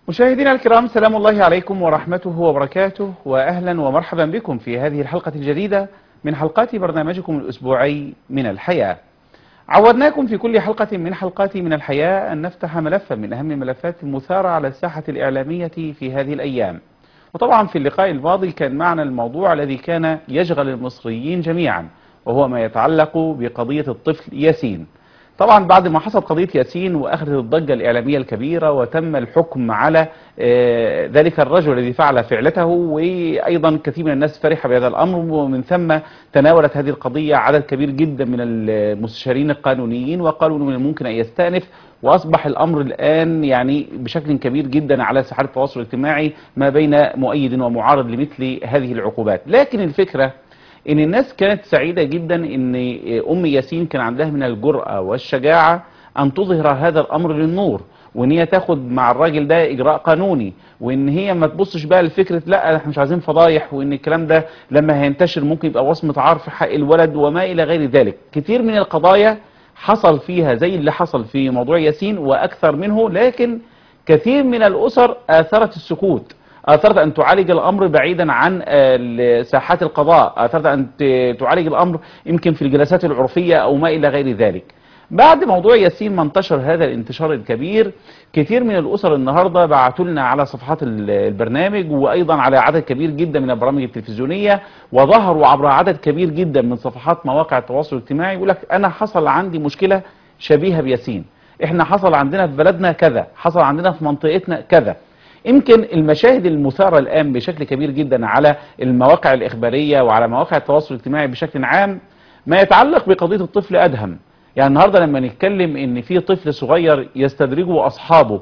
مشاهدينا الكرام سلام الله عليكم ورحمته وبركاته وأهلا ومرحبا بكم في هذه الحلقة الجديدة من حلقات برنامجكم الأسبوعي من الحياة عودناكم في كل حلقة من حلقات من الحياة أن نفتح ملفا من أهم الملفات المثارة على الساحة الإعلامية في هذه الأيام وطبعا في اللقاء الماضي كان معنا الموضوع الذي كان يشغل المصريين جميعا وهو ما يتعلق بقضية الطفل ياسين طبعا بعد ما حصلت قضية ياسين وأخذت الضجة الإعلامية الكبيرة وتم الحكم على آه، ذلك الرجل الذي فعل فعلته وأيضا كثير من الناس فرح بهذا الأمر ومن ثم تناولت هذه القضية عدد كبير جدا من المستشارين القانونيين وقالوا أنه من الممكن أن يستأنف وأصبح الأمر الآن يعني بشكل كبير جدا على ساحات التواصل الاجتماعي ما بين مؤيد ومعارض لمثل هذه العقوبات لكن الفكرة ان الناس كانت سعيدة جدا ان ام ياسين كان عندها من الجرأة والشجاعة ان تظهر هذا الامر للنور وان هي تاخد مع الراجل ده اجراء قانوني وان هي ما تبصش بقى لفكره لا احنا مش عايزين فضايح وان الكلام ده لما هينتشر ممكن يبقى وصمه عار في حق الولد وما الى غير ذلك كتير من القضايا حصل فيها زي اللي حصل في موضوع ياسين واكثر منه لكن كثير من الاسر اثرت السكوت اثرت ان تعالج الامر بعيدا عن آه، ساحات القضاء اثرت ان ت- تعالج الامر يمكن في الجلسات العرفيه او ما الى غير ذلك بعد موضوع ياسين ما انتشر هذا الانتشار الكبير كثير من الاسر النهارده بعتوا لنا على صفحات ال- البرنامج وايضا على عدد كبير جدا من البرامج التلفزيونيه وظهروا عبر عدد كبير جدا من صفحات مواقع التواصل الاجتماعي يقول لك انا حصل عندي مشكله شبيهه بياسين احنا حصل عندنا في بلدنا كذا حصل عندنا في منطقتنا كذا يمكن المشاهد المثارة الآن بشكل كبير جدا على المواقع الإخبارية وعلى مواقع التواصل الاجتماعي بشكل عام ما يتعلق بقضية الطفل أدهم يعني النهاردة لما نتكلم ان في طفل صغير يستدرجه أصحابه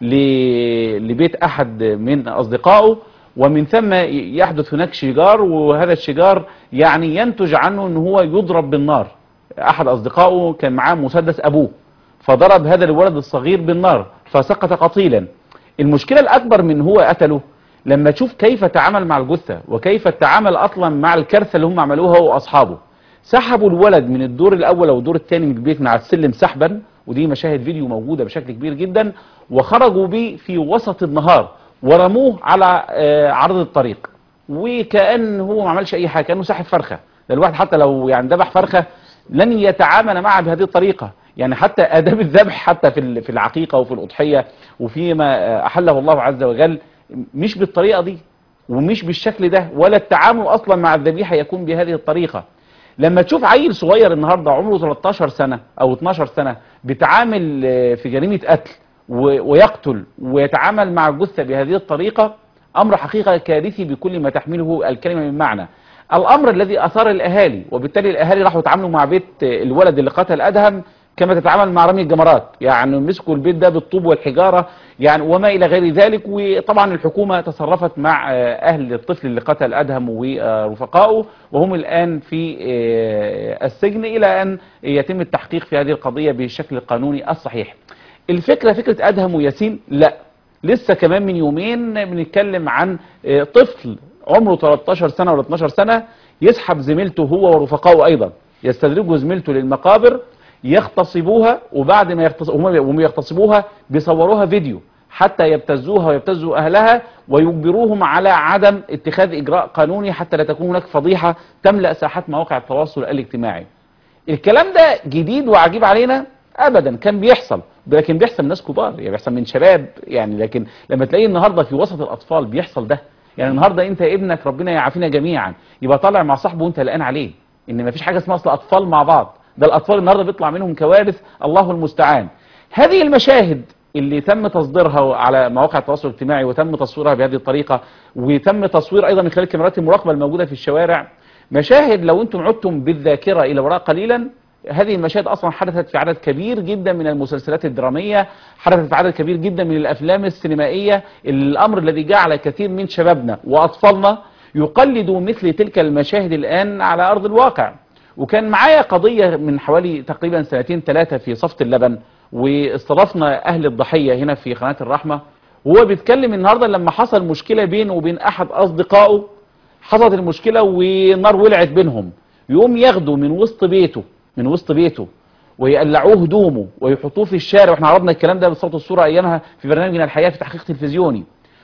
ل- لبيت أحد من أصدقائه ومن ثم يحدث هناك شجار وهذا الشجار يعني ينتج عنه ان هو يضرب بالنار أحد أصدقائه كان معاه مسدس أبوه فضرب هذا الولد الصغير بالنار فسقط قتيلا المشكلة الأكبر من هو قتله لما تشوف كيف تعامل مع الجثة وكيف تعامل أصلا مع الكارثة اللي هم عملوها هو وأصحابه سحبوا الولد من الدور الأول أو الدور الثاني من البيت من على السلم سحبا ودي مشاهد فيديو موجودة بشكل كبير جدا وخرجوا بيه في وسط النهار ورموه على آه، عرض الطريق وكأن هو ما عملش أي حاجة كأنه ساحب فرخة ده الواحد حتى لو يعني ذبح فرخة لن يتعامل معها بهذه الطريقة يعني حتى آداب الذبح حتى في ال- في العقيقة وفي الأضحية وفيما أحله الله عز وجل مش بالطريقة دي ومش بالشكل ده ولا التعامل أصلا مع الذبيحة يكون بهذه الطريقة لما تشوف عيل صغير النهارده عمره 13 سنة أو 12 سنة بيتعامل آه، في جريمة قتل و- ويقتل ويتعامل مع الجثة بهذه الطريقة أمر حقيقة كارثي بكل ما تحمله الكلمة من معنى الأمر الذي أثار الأهالي وبالتالي الأهالي راحوا يتعاملوا مع بيت الولد اللي قتل أدهم كما تتعامل مع رمي الجمرات يعني مسكوا البيت ده بالطوب والحجارة يعني وما إلى غير ذلك وطبعا الحكومة تصرفت مع آه، أهل الطفل اللي قتل أدهم ورفقائه وهم الآن في آه، السجن إلى أن يتم التحقيق في هذه القضية بالشكل القانوني الصحيح الفكرة فكرة أدهم وياسين لا لسه كمان من يومين بنتكلم عن آه، طفل عمره 13 سنة ولا 12 سنة يسحب زميلته هو ورفقائه أيضا يستدرجوا زميلته للمقابر يغتصبوها وبعد ما يغتص... هم وهم يغتصبوها بيصوروها فيديو حتى يبتزوها ويبتزوا أهلها ويجبروهم على عدم اتخاذ إجراء قانوني حتى لا تكون هناك فضيحة تملأ ساحات مواقع التواصل الاجتماعي الكلام ده جديد وعجيب علينا ابدا كان بيحصل لكن بيحصل من ناس كبار يعني بيحصل من شباب يعني لكن لما تلاقيه النهارده في وسط الاطفال بيحصل ده يعني النهارده انت ابنك ربنا يعافينا جميعا يبقى طالع مع صاحبه وانت قلقان عليه ان مفيش حاجه اسمها اصل اطفال مع بعض ده الاطفال النهارده بيطلع منهم كوارث الله المستعان هذه المشاهد اللي تم تصديرها على مواقع التواصل الاجتماعي وتم تصويرها بهذه الطريقه وتم تصوير ايضا من خلال كاميرات المراقبه الموجوده في الشوارع مشاهد لو انتم عدتم بالذاكره الى وراء قليلا هذه المشاهد اصلا حدثت في عدد كبير جدا من المسلسلات الدراميه حدثت في عدد كبير جدا من الافلام السينمائيه الامر الذي جعل كثير من شبابنا واطفالنا يقلدوا مثل تلك المشاهد الان على ارض الواقع وكان معايا قضيه من حوالي تقريبا سنتين ثلاثه في صفت اللبن واستضفنا اهل الضحيه هنا في قناه الرحمه وهو بيتكلم النهارده لما حصل مشكله بينه وبين احد اصدقائه حصلت المشكله والنار ولعت بينهم يقوم ياخده من وسط بيته من وسط بيته ويقلعوه هدومه ويحطوه في الشارع واحنا عرضنا الكلام ده بالصوت والصوره ايامها في برنامجنا الحياه في تحقيق تلفزيوني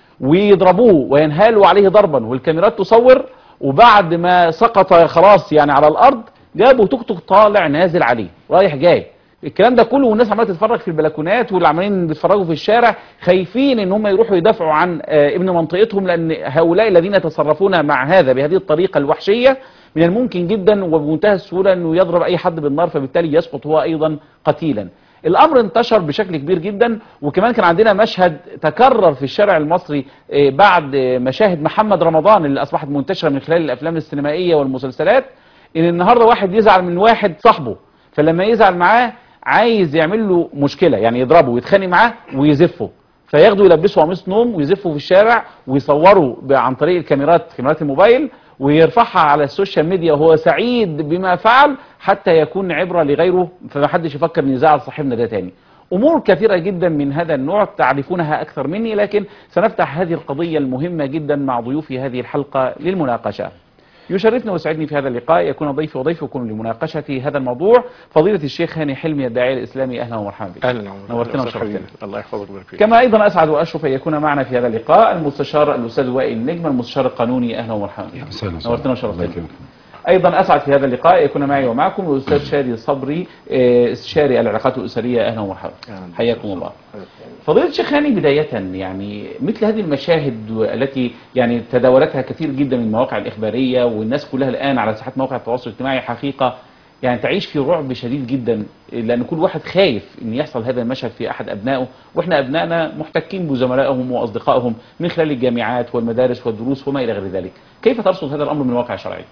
ويضربوه وينهالوا عليه ضربا والكاميرات تصور وبعد ما سقط خلاص يعني على الارض جابوا توك توك طالع نازل عليه رايح جاي الكلام ده كله والناس عماله تتفرج في البلكونات واللي عمالين بيتفرجوا في الشارع خايفين ان هم يروحوا يدافعوا عن آه، ابن منطقتهم لان هؤلاء الذين يتصرفون مع هذا بهذه الطريقه الوحشيه من الممكن جدا وبمنتهى السهوله انه يضرب اي حد بالنار فبالتالي يسقط هو ايضا قتيلا. الامر انتشر بشكل كبير جدا وكمان كان عندنا مشهد تكرر في الشارع المصري آه، بعد آه، مشاهد محمد رمضان اللي اصبحت منتشره من خلال الافلام السينمائيه والمسلسلات ان النهارده واحد يزعل من واحد صاحبه فلما يزعل معاه عايز يعمل له مشكله يعني يضربه ويتخانق معاه ويزفه فياخده يلبسه قميص نوم ويزفه في الشارع ويصوره ب- عن طريق الكاميرات كاميرات الموبايل ويرفعها على السوشيال ميديا وهو سعيد بما فعل حتى يكون عبره لغيره فما حدش يفكر ان يزعل صاحبنا ده تاني امور كثيره جدا من هذا النوع تعرفونها اكثر مني لكن سنفتح هذه القضيه المهمه جدا مع ضيوفي هذه الحلقه للمناقشه يشرفني ويسعدني في هذا اللقاء يكون ضيفي وضيفكم لمناقشة هذا الموضوع فضيلة الشيخ هاني حلمي الداعية الإسلامي أهلا ومرحبا بك اهلا عمر نورتنا أهلا وشرفتنا. حبيبي. الله يحفظك ويبارك فيك كما أيضا أسعد وأشرف أن يكون معنا في هذا اللقاء المستشار الأستاذ وائل نجم المستشار القانوني أهلا ومرحبا بك. وسهلا نورتنا وشرفتنا أيضا أسعد في هذا اللقاء يكون معي ومعكم الأستاذ شادي صبري آه، استشاري العلاقات الأسرية أهلا ومرحبا أهلا. حياكم الله فضيلة الشيخ هاني بداية يعني مثل هذه المشاهد التي يعني تداولتها كثير جدا من المواقع الإخبارية والناس كلها الآن على ساحات مواقع التواصل الاجتماعي حقيقة يعني تعيش في رعب شديد جدا لأن كل واحد خايف أن يحصل هذا المشهد في أحد أبنائه وإحنا أبنائنا محتكين بزملائهم وأصدقائهم من خلال الجامعات والمدارس والدروس وما إلى غير ذلك كيف ترصد هذا الأمر من الواقع الشرعي؟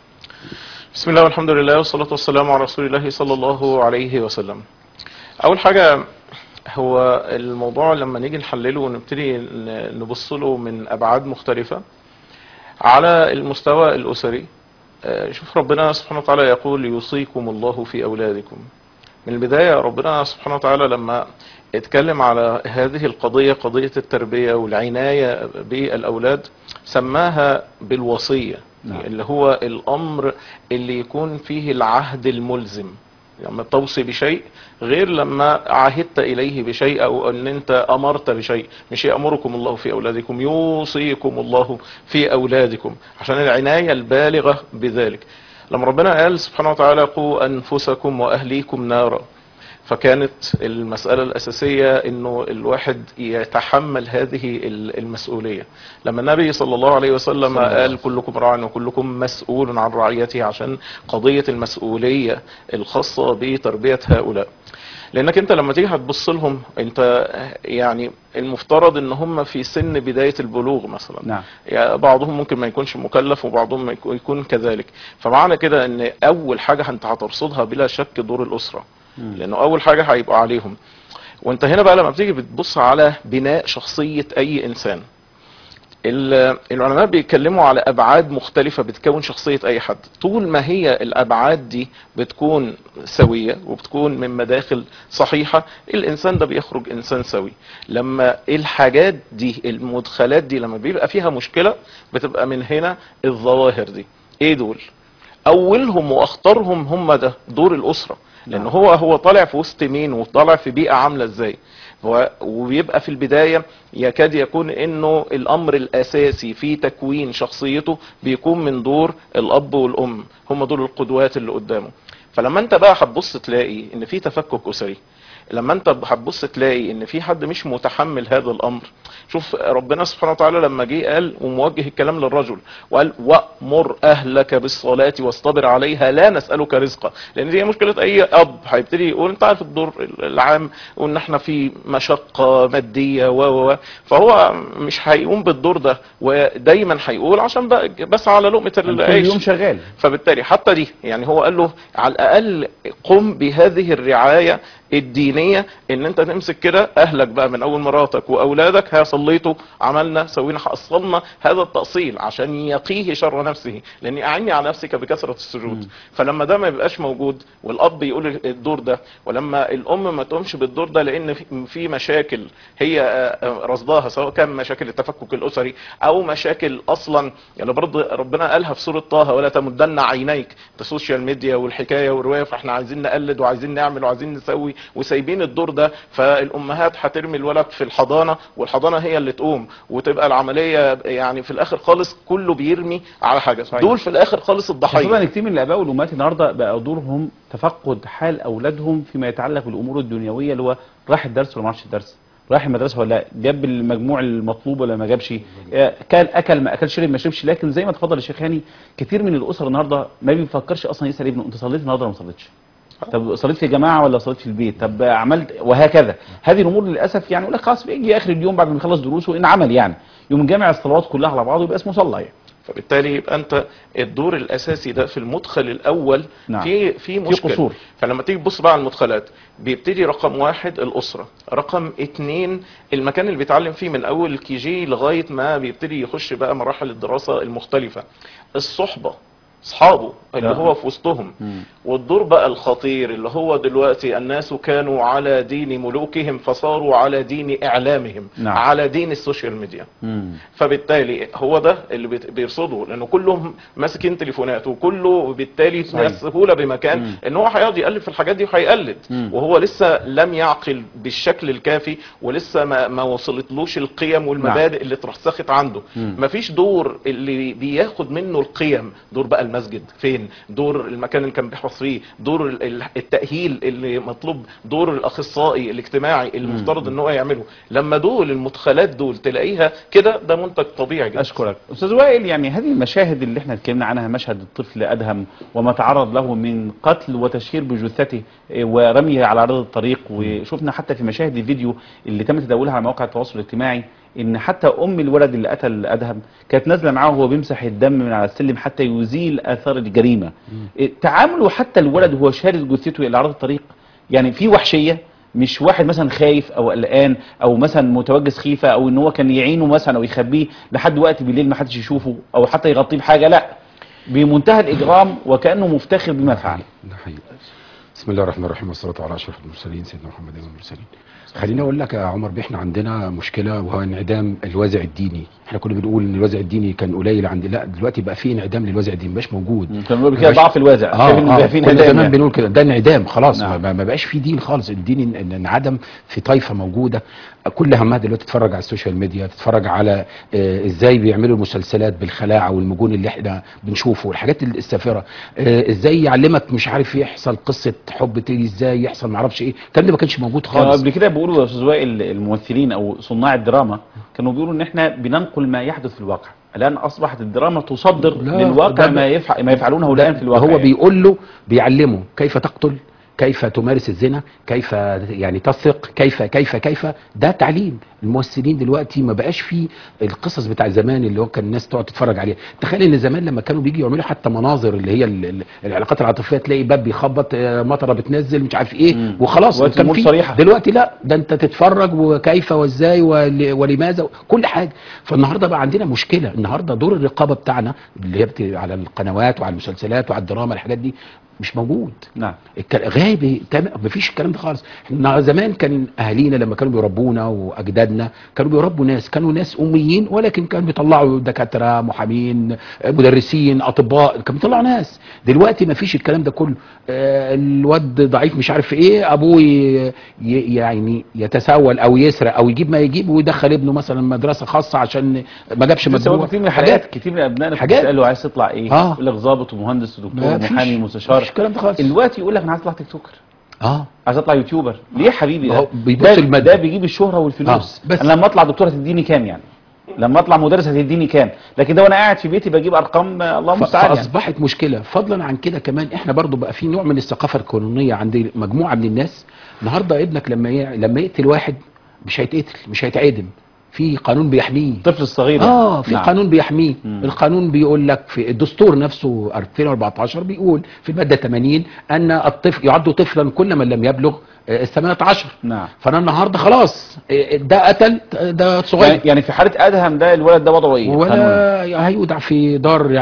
بسم الله والحمد لله والصلاة والسلام على رسول الله صلى الله عليه وسلم أول حاجة هو الموضوع لما نيجي نحلله ونبتدي ن- نبص له من أبعاد مختلفة على المستوى الأسري آه، شوف ربنا سبحانه وتعالى يقول يوصيكم الله في أولادكم من البداية ربنا سبحانه وتعالى لما اتكلم على هذه القضية قضية التربية والعناية بالأولاد سماها بالوصية نعم. اللي هو الأمر اللي يكون فيه العهد الملزم لما توصي بشيء غير لما عهدت إليه بشيء أو أن أنت أمرت بشيء مش يأمركم الله في أولادكم يوصيكم الله في أولادكم عشان العناية البالغة بذلك لما ربنا قال سبحانه وتعالى قوا أنفسكم وأهليكم نارا فكانت المسألة الأساسية أنه الواحد يتحمل هذه ال- المسؤولية لما النبي صلى الله عليه وسلم صلى الله عليه قال كلكم راع وكلكم مسؤول عن رعيته عشان قضية المسؤولية الخاصة بتربية هؤلاء لانك انت لما تيجي هتبص لهم انت يعني المفترض ان هم في سن بداية البلوغ مثلا نعم يعني بعضهم ممكن ما يكونش مكلف وبعضهم ما يكون- يكون كذلك فمعنى كده ان اول حاجة انت هترصدها بلا شك دور الاسرة مم. لانه اول حاجة هيبقى عليهم وانت هنا بقى لما بتيجي بتبص على بناء شخصية اي انسان ال- العلماء بيتكلموا على ابعاد مختلفة بتكون شخصية اي حد طول ما هي الابعاد دي بتكون سوية وبتكون من مداخل صحيحة الانسان ده بيخرج انسان سوي لما الحاجات دي المدخلات دي لما بيبقى فيها مشكلة بتبقى من هنا الظواهر دي ايه دول اولهم واخطرهم هم ده دور الاسرة لان نعم. هو هو طالع في وسط مين وطالع في بيئة عاملة ازاي هو- وبيبقى في البداية يكاد يكون انه الامر الاساسي في تكوين شخصيته بيكون من دور الاب والام هم دول القدوات اللي قدامه فلما انت بقى هتبص تلاقي ان في تفكك اسري لما انت هتبص تلاقي ان في حد مش متحمل هذا الامر شوف ربنا سبحانه وتعالى لما جه قال وموجه الكلام للرجل وقال وامر اهلك بالصلاه واصطبر عليها لا نسالك رزقا لان دي مشكله اي اب هيبتدي يقول انت عارف الدور العام وان احنا في مشقه ماديه و و و فهو مش هيقوم بالدور ده ودايما هيقول عشان بقى بس على لقمه كل العيش يوم شغال فبالتالي حتى دي يعني هو قال له على الاقل قم بهذه الرعايه الدينيه ان انت تمسك كده اهلك بقى من اول مراتك واولادك ها صليتوا عملنا سوينا حصلنا هذا التاصيل عشان يقيه شر نفسه لاني اعني على نفسك بكثره السجود فلما ده ما يبقاش موجود والاب يقول الدور ده ولما الام ما تقومش بالدور ده لان في- في مشاكل هي آه، آه، رصداها سواء كان مشاكل التفكك الاسري او مشاكل اصلا يعني برضه ربنا قالها في سوره طه ولا تمدن عينيك ده السوشيال ميديا والحكايه والروايه فاحنا عايزين نقلد وعايزين نعمل وعايزين نسوي وسايبين الدور ده فالامهات هترمي الولد في الحضانه والحضانه هي اللي تقوم وتبقى العمليه يعني في الاخر خالص كله بيرمي على حاجه صحيح. دول في الاخر خالص خاصة الضحيه ان كتير من الاباء والامهات النهارده بقى دورهم تفقد حال اولادهم فيما يتعلق بالامور الدنيويه اللي هو راح الدرس ولا ما راحش الدرس راح المدرسه ولا لا جاب المجموع المطلوب ولا ما جابش آه، كان اكل ما اكلش شرب ما شربش لكن زي ما تفضل الشيخ هاني كتير من الاسر النهارده ما بيفكرش اصلا يسال ابنه انت صليت النهارده ولا ما صليتش طب صليت في جماعه ولا صليت في البيت طب عملت وهكذا هذه الامور للاسف يعني يقول لك خلاص بيجي اخر اليوم بعد ما يخلص دروسه ان عمل يعني يوم جامع الصلوات كلها على بعضه يبقى اسمه صلى يعني فبالتالي يبقى انت الدور الاساسي ده في المدخل الاول نعم. في في مشكله قصور. فلما تيجي تبص بقى على المدخلات بيبتدي رقم واحد الاسره رقم اتنين المكان اللي بيتعلم فيه من اول كي جي لغايه ما بيبتدي يخش بقى مراحل الدراسه المختلفه الصحبه اصحابه اللي نعم. هو في وسطهم مم. والدور بقى الخطير اللي هو دلوقتي الناس كانوا على دين ملوكهم فصاروا على دين اعلامهم نعم. على دين السوشيال ميديا مم. فبالتالي هو ده اللي بيت- بيرصده لانه كلهم ماسكين تليفونات وكله بالتالي صحيح. سهوله بمكان مم. ان هو هيقعد يقلب في الحاجات دي وهيقلد مم. وهو لسه لم يعقل بالشكل الكافي ولسه ما, ما وصلتلوش القيم والمبادئ اللي اترسخت عنده مم. مفيش دور اللي بياخد منه القيم دور بقى المسجد فين دور المكان اللي كان بيحفظ فيه دور ال- ال- التأهيل اللي مطلوب دور الاخصائي الاجتماعي اللي المفترض ان هو يعمله لما دول المدخلات دول تلاقيها كده ده منتج طبيعي جدا اشكرك استاذ وائل يعني هذه المشاهد اللي احنا اتكلمنا عنها مشهد الطفل ادهم وما تعرض له من قتل وتشهير بجثته إيه، ورميه على عرض الطريق وشفنا حتى في مشاهد الفيديو اللي تم تداولها على مواقع التواصل الاجتماعي ان حتى ام الولد اللي قتل ادهم كانت نازله معاه وهو بيمسح الدم من على السلم حتى يزيل اثار الجريمه إيه، تعامله حتى الولد وهو شارد جثته الى عرض الطريق يعني في وحشيه مش واحد مثلا خايف او قلقان او مثلا متوجس خيفه او ان هو كان يعينه مثلا او يخبيه لحد وقت بالليل ما حدش يشوفه او حتى يغطيه بحاجه لا بمنتهى الاجرام وكانه مفتخر بما فعل ده حقيقي بسم الله الرحمن الرحيم والصلاه على اشرف المرسلين سيدنا محمد والمرسلين خليني اقول لك يا عمر بيه احنا عندنا مشكله وهو انعدام الوازع الديني احنا كنا بنقول ان الوازع الديني كان قليل عند لا دلوقتي بقى في انعدام للوازع الديني مبقاش موجود كانوا بيقولوا كده مبقاش- ضعف الوازع اه, شايف إن آه بقى في كنا انعدام زمان يعني. بنقول كده ده انعدام خلاص نعم. ما ما بقاش في دين خالص الدين ان- ان انعدم في طائفه موجوده كل همها دلوقتي تتفرج على السوشيال ميديا تتفرج على آه ازاي بيعملوا المسلسلات بالخلاعه والمجون اللي احنا بنشوفه والحاجات السافره آه ازاي يعلمك مش عارف يحصل قصه حب تيجي ازاي يحصل ما اعرفش ايه الكلام ده ما كانش موجود كانوا خالص قبل كده بيقولوا يا استاذ وائل الممثلين او صناع الدراما كانوا بيقولوا ان احنا بننقل ما يحدث في الواقع الان اصبحت الدراما تصدر لا، للواقع ده- ما يفعل ما يفعلونه الان في الواقع هو يعني. بيقول له بيعلمه كيف تقتل كيف تمارس الزنا كيف يعني تثق كيف كيف كيف ده تعليم الممثلين دلوقتي ما بقاش فيه القصص بتاع زمان اللي هو كان الناس تقعد تتفرج عليها تخيل ان زمان لما كانوا بيجي يعملوا حتى مناظر اللي هي ال- ال- العلاقات العاطفيه تلاقي باب بيخبط آه، مطره بتنزل مش عارف ايه مم. وخلاص دلوقتي كان الأمور في صريحة. دلوقتي لا ده انت تتفرج وكيف وازاي ول- ولماذا كل حاجه فالنهارده بقى عندنا مشكله النهارده دور الرقابه بتاعنا اللي هي بت- على القنوات وعلى المسلسلات وعلى الدراما الحاجات دي مش موجود نعم الك- غايب تمام مفيش الكلام ده خالص احنا زمان كان اهالينا لما كانوا بيربونا واجدادنا كانوا بيربوا ناس كانوا ناس اميين ولكن كانوا بيطلعوا دكاتره محامين مدرسين اطباء كانوا بيطلعوا ناس دلوقتي مفيش الكلام ده كله آه، الواد ضعيف مش عارف ايه ابوه ي- ي- يعني يتسول او يسرق او يجيب ما يجيب ويدخل ابنه مثلا مدرسه خاصه عشان ما جابش لسه مجموع كتير من الحاجات كتير من ابنائنا حاجات. بتساله عايز تطلع ايه آه. يقول لك ظابط ومهندس ودكتور مفيش- ومحامي ومستشار مفيش الكلام ده خالص دلوقتي يقول لك انا عايز اطلع تيك توكر اه عايز اطلع يوتيوبر ليه يا حبيبي ما ده هو بيبص ده, المادة. ده بيجيب الشهره والفلوس آه، بس. انا لما اطلع دكتور هتديني كام يعني لما اطلع مدرس هتديني كام لكن ده وانا قاعد في بيتي بجيب ارقام آه، الله ف- المستعان يعني. فاصبحت مشكله فضلا عن كده كمان احنا برضو بقى في نوع من الثقافه القانونيه عند مجموعه من الناس النهارده ابنك لما ي... لما يقتل واحد مش هيتقتل مش هيتعدم في قانون بيحميه الطفل الصغير اه في نعم. قانون بيحميه مم. القانون بيقول لك في الدستور نفسه 2014 بيقول في الماده 80 ان الطفل يعد طفلا كل من لم يبلغ آه، ال 18 نعم فانا النهارده خلاص آه، ده قتل ده يعني, صغير يعني في حاله ادهم ده الولد ده وضعه ايه قانون. ولا هيودع في دار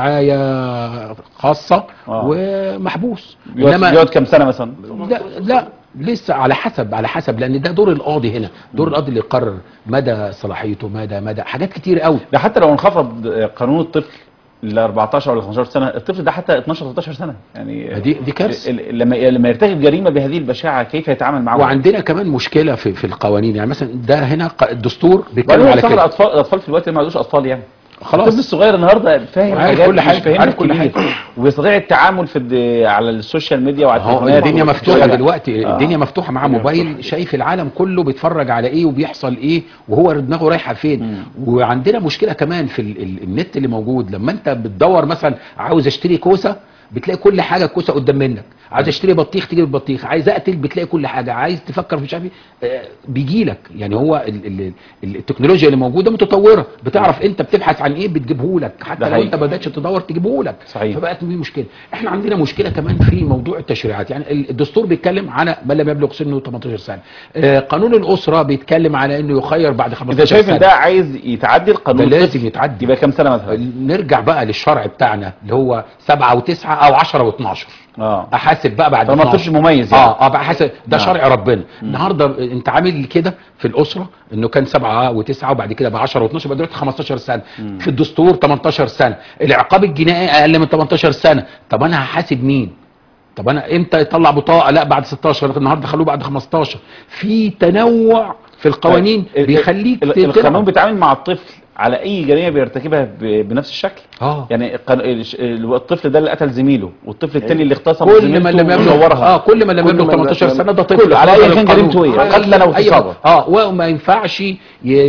رعايه خاصه آه. ومحبوس بيقعد بيقعد كام سنه مثلا لا لا لسه على حسب على حسب لان ده دور القاضي هنا دور القاضي اللي يقرر مدى صلاحيته مدى مدى حاجات كتير قوي ده حتى لو انخفض قانون الطفل ل 14 ولا 15 سنه الطفل ده حتى 12 13 سنه يعني دي دي كارثه ال- ال- لما لما يرتكب جريمه بهذه البشاعه كيف يتعامل معه وعندنا كمان مشكله في في القوانين يعني مثلا ده هنا ق- الدستور بيتكلم وبعدين على على كده الاطفال الاطفال في الوقت اللي ما عندوش اطفال يعني الطفل خلاص الصغير النهارده فاهم عارف حاجات كل مش حاجة، فاهمها عارف كل الكبير. حاجة. ويستطيع التعامل في الد- على السوشيال ميديا وعلى هو التليفونات الدنيا مفتوحه والشارع. دلوقتي آه. الدنيا مفتوحه معاه الدنيا موبايل شايف العالم كله بيتفرج على ايه وبيحصل ايه وهو دماغه رايحه فين مم. وعندنا مشكله كمان في ال ال النت اللي موجود لما انت بتدور مثلا عاوز اشتري كوسه بتلاقي كل حاجه كوسه قدام منك عايز اشتري بطيخ تجيب البطيخ عايز اقتل بتلاقي كل حاجه عايز تفكر في مش عارف ايه بيجي لك يعني هو ال ال ال التكنولوجيا اللي موجوده متطوره بتعرف انت بتبحث عن ايه بتجيبه لك ده حتى لو حقيقي. انت ما بداتش تدور تجيبه لك صحيح. فبقت دي مشكله احنا عندنا مشكله كمان في موضوع التشريعات يعني ال- الدستور بيتكلم على من لم يبلغ سنه 18 سنه آه، قانون الاسره بيتكلم على انه يخير بعد 15 انت شايف سنه ان ده عايز يتعدل قانون ده الطفل؟ لازم يتعدل. يبقى كام سنه مثلا نرجع بقى للشرع بتاعنا اللي هو 7 و9 او 10 و12 اه احاسب بقى بعد طالما 12. الطفل مميز يعني اه اه بقى حسب ده نعم. شرع ربنا النهارده انت عامل كده في الاسره انه كان 7 و9 وبعد كده بقى 10 و12 بقى دلوقتي 15 سنه في الدستور 18 سنه العقاب الجنائي اقل من 18 سنه طب انا هحاسب مين طب انا امتى يطلع بطاقه لا بعد 16 النهارده خلوه بعد 15 في تنوع في القوانين ال- بيخليك ال- ت- القانون تلعب. بيتعامل مع الطفل على اي جريمه بيرتكبها ب- بنفس الشكل اه يعني القان- الش- ال- الطفل ده اللي قتل زميله والطفل الثاني اللي اغتصب كل زميلته من لم يبلغ وصورها. اه كل من لم كل يبلغ من 18 لم- سنه ده طفل كله، على خلاص أي ده كان القانون. جريمته إيه، على قتل أو أي- اغتصاب. اه وما ينفعش ي-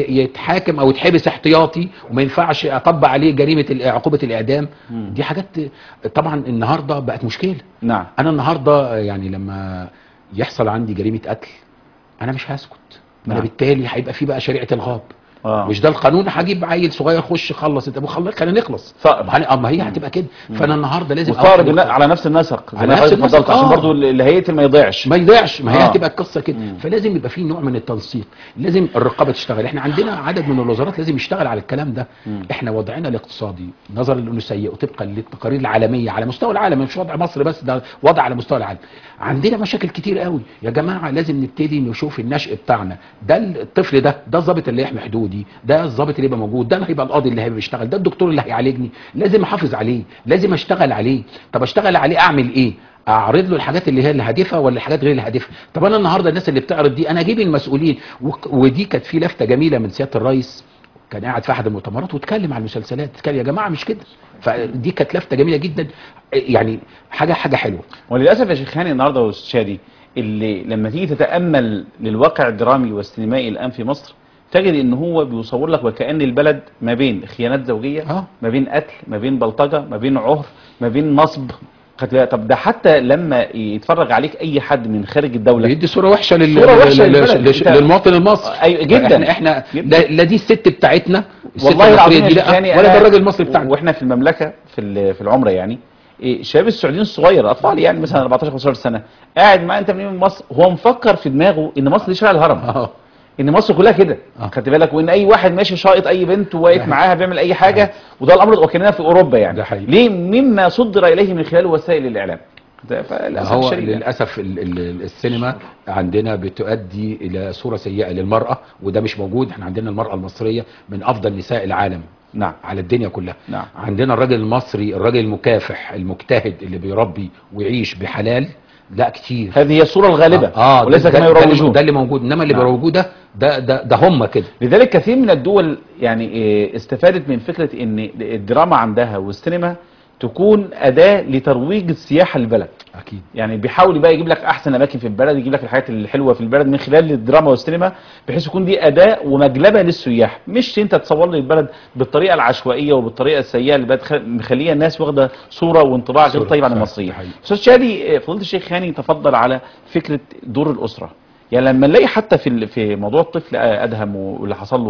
يتحاكم او يتحبس احتياطي وما ينفعش اطبق عليه جريمه ال- عقوبه الاعدام دي حاجات طبعا النهارده بقت مشكله نعم انا النهارده يعني لما يحصل عندي جريمه قتل انا مش هسكت نعم. انا بالتالي هيبقى في بقى شريعه الغاب اه مش ده القانون هجيب عيل صغير خش خلص انت خلص خلينا نخلص ثأر. ما هن- ما هي هتبقى كده فانا النهارده لازم والثأر أوصل بنا- على نفس النسق زي على ما نفس حضرتك النسق، اتفضلت عشان آه. برضو اللي هيقتل ما يضيعش ما يضيعش ما هي آه. هتبقى القصه كده فلازم يبقى في نوع من التنسيق لازم الرقابه تشتغل احنا عندنا عدد من الوزارات لازم يشتغل على الكلام ده احنا وضعنا الاقتصادي نظرا لانه سيء وطبقا للتقارير العالميه على مستوى العالم مش وضع مصر بس ده وضع على مستوى العالم عندنا مشاكل كتير قوي يا جماعه لازم نبتدي نشوف النشء بتاعنا ده الطفل ده ده الضابط اللي يحمي حدودي ده الضابط اللي يبقى موجود ده اللي هيبقى القاضي اللي هيبقى بيشتغل ده الدكتور اللي هيعالجني لازم احافظ عليه لازم اشتغل عليه طب اشتغل عليه اعمل ايه اعرض له الحاجات اللي هي الهادفه ولا الحاجات غير الهادفه طب انا النهارده الناس اللي بتعرض دي انا اجيب المسؤولين وك- ودي كانت في لفته جميله من سياده الرئيس كان قاعد في احد المؤتمرات واتكلم عن المسلسلات اتكلم يا جماعه مش كده فدي كانت لفته جميله جدا يعني حاجه حاجه حلوه وللاسف يا شيخ هاني النهارده واستاذ شادي اللي لما تيجي تتامل للواقع الدرامي والسينمائي الان في مصر تجد ان هو بيصور لك وكأن البلد ما بين خيانات زوجيه اه ما بين قتل ما بين بلطجه ما بين عهر ما بين نصب خدت بالك؟ طب ده حتى لما يتفرج عليك اي حد من خارج الدوله بيدي صوره وحشه لل... صورة وحشة لل- للبلد. لل- أنت- للمواطن المصري أيوة، جدا. احنا, احنا جدا. لا, لا دي الست بتاعتنا الست والله المصرية العظيم دي يا شيخ لا هاني ولا أنا- ده الراجل المصري بتاعنا واحنا في المملكه في ال- في العمره يعني إيه، الشباب السعوديين الصغير اطفال يعني مثلا 14 15 سنه قاعد معاه انت من مصر هو مفكر في دماغه ان مصر دي شارع الهرم اه ان مصر كلها كده آه. خدت بالك وان اي واحد ماشي شايط اي بنت وواقف ده معاها بيعمل اي حاجه وده الامر وكاننا في اوروبا يعني ده حقيقي. ليه مما صدر اليه من خلال وسائل الاعلام ده فللاسف هو الشديد يعني. للاسف ال- ال- السينما عندنا بتؤدي الى صوره سيئه للمراه وده مش موجود احنا عندنا المراه المصريه من افضل نساء العالم نعم على الدنيا كلها نعم. عندنا الراجل المصري الراجل المكافح المجتهد اللي بيربي ويعيش بحلال لا كتير هذه هي الصوره الغالبه اه وليس ده, كما ده, ده, اللي- يروجون ده اللي موجود انما اللي نعم. بيروجوه ده ده ده, ده هم كده لذلك كثير من الدول يعني إيه، استفادت من فكرة ان الدراما عندها والسينما تكون أداة لترويج السياحة للبلد اكيد يعني بيحاول بقى يجيب لك احسن اماكن في البلد يجيب لك الحاجات الحلوه في البلد من خلال الدراما والسينما بحيث يكون دي اداه ومجلبه للسياح مش انت تصور لي البلد بالطريقه العشوائيه وبالطريقه السيئه اللي بقت خ- مخليه الناس واخده صوره وانطباع غير صورة، طيب عن صح، المصريين ده حقيقي. استاذ شادي آه، فضيله الشيخ هاني تفضل على فكره دور الاسره يعني لما نلاقي حتى في ال- في موضوع الطفل آه، ادهم واللي حصل له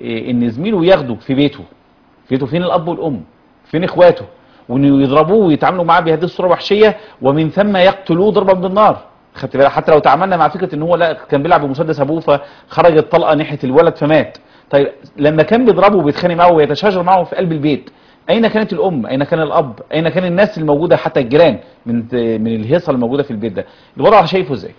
إيه، ان زميله ياخده في بيته في بيته فين الاب والام فين اخواته وانه يضربوه ويتعاملوا معاه بهذه الصوره وحشيه ومن ثم يقتلوه ضربا بالنار خدت بالك حتى لو تعاملنا مع فكره ان هو لا كان بيلعب بمسدس ابوه فخرجت طلقه ناحيه الولد فمات طيب لما كان بيضربه وبيتخانق معه ويتشاجر معه في قلب البيت اين كانت الام اين كان الاب اين كان الناس الموجوده حتى الجيران من من الهيصه الموجوده في البيت ده الوضع شايفه ازاي